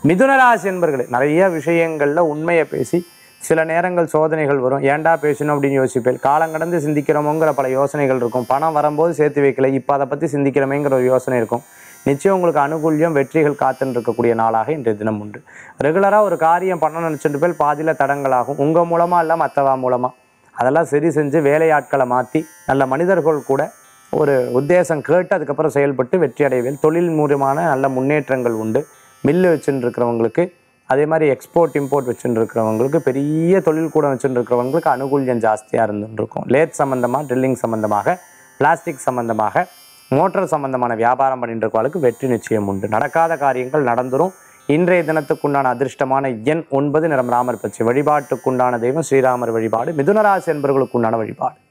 மிதுனராசி என்பர்களே நிறைய விஷயங்கள்ல உண்மையை பேசி சில நேரங்கள் சோதனைகள் வரும் ஏன்டா பேசணும் அப்படின்னு யோசிப்பேன் காலம் கடந்து சிந்திக்கிறோமோங்கிற பல யோசனைகள் இருக்கும் பணம் வரும்போது சேர்த்து வைக்கல இப்போ அதை பற்றி சிந்திக்கிறோமேங்கிற ஒரு யோசனை இருக்கும் நிச்சயம் உங்களுக்கு அனுகூல்யம் வெற்றிகள் காத்துன்னு இருக்கக்கூடிய நாளாக இன்றைய தினம் உண்டு ரெகுலராக ஒரு காரியம் பண்ண நினச்சிட்டு போய் பாதியில் தடங்களாகும் உங்கள் மூலமாக இல்லை மற்றவா மூலமாக அதெல்லாம் சரி செஞ்சு வேலையாட்களை மாற்றி நல்ல மனிதர்கள் கூட ஒரு உத்தேசம் கேட்டு அதுக்கப்புறம் செயல்பட்டு வெற்றி அடைவேல் தொழில் மூலமான நல்ல முன்னேற்றங்கள் உண்டு மில்லு வச்சுட்டு இருக்கிறவங்களுக்கு அதே மாதிரி எக்ஸ்போர்ட் இம்போர்ட் வச்சுட்டு இருக்கிறவங்களுக்கு பெரிய தொழில் கூட வச்சுட்டு இருக்கிறவங்களுக்கு அனுகூல்யம் ஜாஸ்தியாக இருந்துட்டு இருக்கும் லேத் சம்மந்தமாக ட்ரில்லிங் சம்மந்தமாக பிளாஸ்டிக் சம்மந்தமாக மோட்டார் சம்பந்தமான வியாபாரம் பண்ணிட்டு இருக்கவங்களுக்கு வெற்றி நிச்சயம் உண்டு நடக்காத காரியங்கள் நடந்துரும் இன்றைய தினத்துக்குண்டான அதிர்ஷ்டமான எண் ஒன்பது நிறம் ராமர் பச்சை வழிபாட்டுக்குண்டான தெய்வம் ஸ்ரீராமர் வழிபாடு மிதுனராசி என்பவர்களுக்குண்டான வழிபாடு